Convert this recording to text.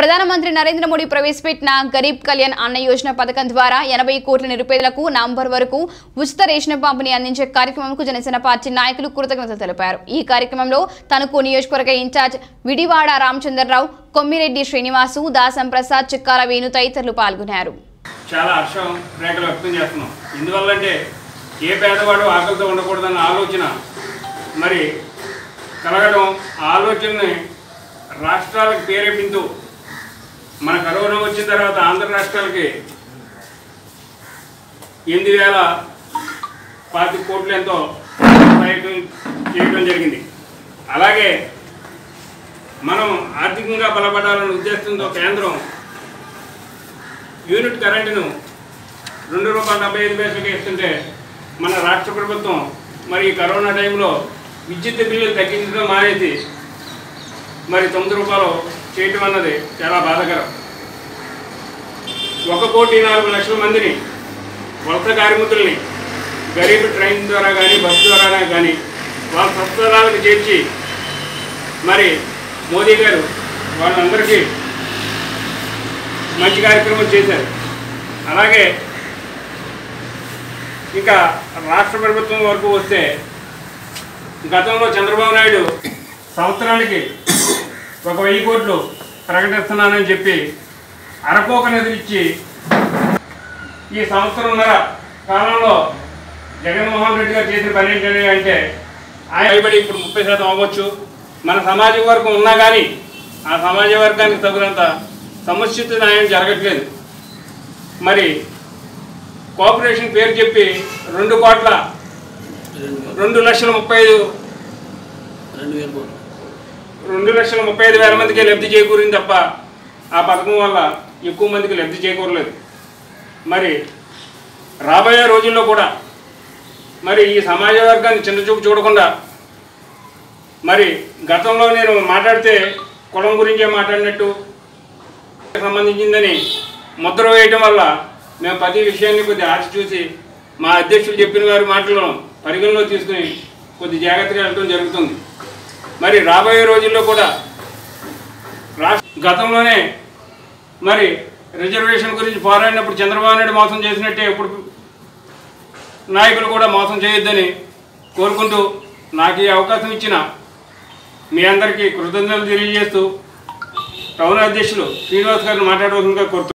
ప్రధానమంత్రి నరేంద్ర మోడీ ప్రవేశపెట్టిన గరీబ్ కళ్యాణ్ అన్న యోజన పథకం ద్వారా ఎనభై కోట్ల నిరుపేదలకు నవంబర్ వరకు ఉచిత రేషన్ పంపిణీ అందించే కార్యక్రమంకు జనసేన పార్టీ నాయకులు కృతజ్ఞతలు తెలిపారు ఈ కార్యక్రమంలో తణుకు నియోజకవర్గ ఇన్ఛార్జ్ విడివాడ రామచంద్రరావు కొమ్మిరెడ్డి శ్రీనివాసు దాసం ప్రసాద్ చిక్కాల వేణు తదితరులు పాల్గొన్నారు చాలా హర్షం రేఖలు వ్యక్తం చేస్తున్నాం ఎందువల్లంటే ఏ పేదవాడు ఆకలితో ఉండకూడదన్న ఆలోచన మరి కలగడం ఆ ఆలోచనని రాష్ట్రాలకు ప్రేరేపించు మన కరోనా వచ్చిన తర్వాత ఆంధ్ర రాష్ట్రాలకి ఎనిమిది వేల పాతి కోట్లు ఎంతో సహాయం చేయడం జరిగింది అలాగే మనం ఆర్థికంగా బలపడాలనే ఉద్దేశంతో కేంద్రం యూనిట్ కరెంటును రెండు రూపాయల డెబ్బై ఐదు పైసలకి ఇస్తుంటే మన రాష్ట్ర ప్రభుత్వం మరి ఈ కరోనా టైంలో విద్యుత్ బిల్లులు తగ్గించడం మానేసి మరి తొమ్మిది రూపాయలు చేయటం అన్నది చాలా బాధాకరం ఒక కోటి నాలుగు లక్షల మందిని వలస కార్మికుల్ని గరీబ్ ట్రైన్ ద్వారా కానీ బస్సు ద్వారా కానీ వాళ్ళ స్వస్థలాలకు చేర్చి మరి మోదీ గారు వాళ్ళందరికీ మంచి కార్యక్రమం చేశారు అలాగే ఇంకా రాష్ట్ర ప్రభుత్వం వరకు వస్తే గతంలో చంద్రబాబు నాయుడు సంవత్సరానికి ఒక వెయ్యి కోట్లు ప్రకటిస్తున్నానని చెప్పి అరకోక నిధులు ఇచ్చి ఈ సంవత్సరంన్నర కాలంలో జగన్మోహన్ రెడ్డి గారు చేసిన పని ఏంటంటే అంటే ఆయన భయపడి ఇప్పుడు ముప్పై శాతం అవ్వచ్చు మన సమాజ వర్గం ఉన్నా కానీ ఆ సమాజ వర్గానికి తగినంత సముచిత న్యాయం జరగట్లేదు మరి కోఆపరేషన్ పేరు చెప్పి రెండు కోట్ల రెండు లక్షల ముప్పై ఐదు రెండు వేల కోట్లు రెండు లక్షల ముప్పై ఐదు వేల మందికి లబ్ధి చేకూరింది తప్ప ఆ పథకం వల్ల ఎక్కువ మందికి లబ్ధి చేకూరలేదు మరి రాబోయే రోజుల్లో కూడా మరి ఈ సమాజ వర్గాన్ని చిన్నచూపు చూడకుండా మరి గతంలో నేను మాట్లాడితే కులం గురించే మాట్లాడినట్టు సంబంధించిందని ముద్ర వేయటం వల్ల మేము ప్రతి విషయాన్ని కొద్ది ఆశ చూసి మా అధ్యక్షులు చెప్పిన వారి మాటలను పరిగణలో తీసుకుని కొద్ది జాగ్రత్తగా వెళ్ళడం జరుగుతుంది మరి రాబోయే రోజుల్లో కూడా రాష్ట్ర గతంలోనే మరి రిజర్వేషన్ గురించి పోరాడినప్పుడు చంద్రబాబు నాయుడు మోసం చేసినట్టే ఇప్పుడు నాయకులు కూడా మోసం చేయొద్దని కోరుకుంటూ నాకు ఈ అవకాశం ఇచ్చిన మీ అందరికీ కృతజ్ఞతలు తెలియజేస్తూ టౌన్ అధ్యక్షులు శ్రీనివాస్ గారిని మాట్లాడవలసిందిగా కోరుతున్నాను